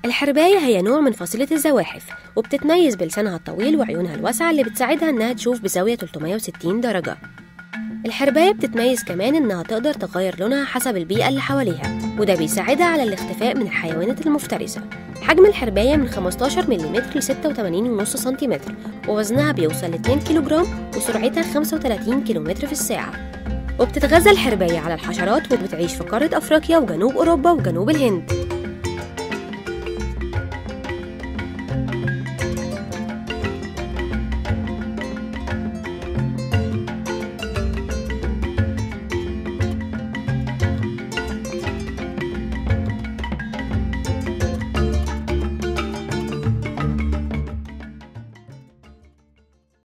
الحرباية هي نوع من فصيلة الزواحف وبتتميز بلسانها الطويل وعيونها الواسعة اللي بتساعدها إنها تشوف بزاوية 360 درجة الحرباية بتتميز كمان إنها تقدر تغير لونها حسب البيئة اللي حواليها وده بيساعدها على الاختفاء من الحيوانات المفترسة حجم الحرباية من 15 ملم ل 86.5 سنتيمتر ووزنها بيوصل ل 2 كيلوغرام وسرعتها 35 كيلومتر في الساعة وبتتغذى الحرباية على الحشرات وبتعيش في قارة أفريقيا وجنوب أوروبا وجنوب الهند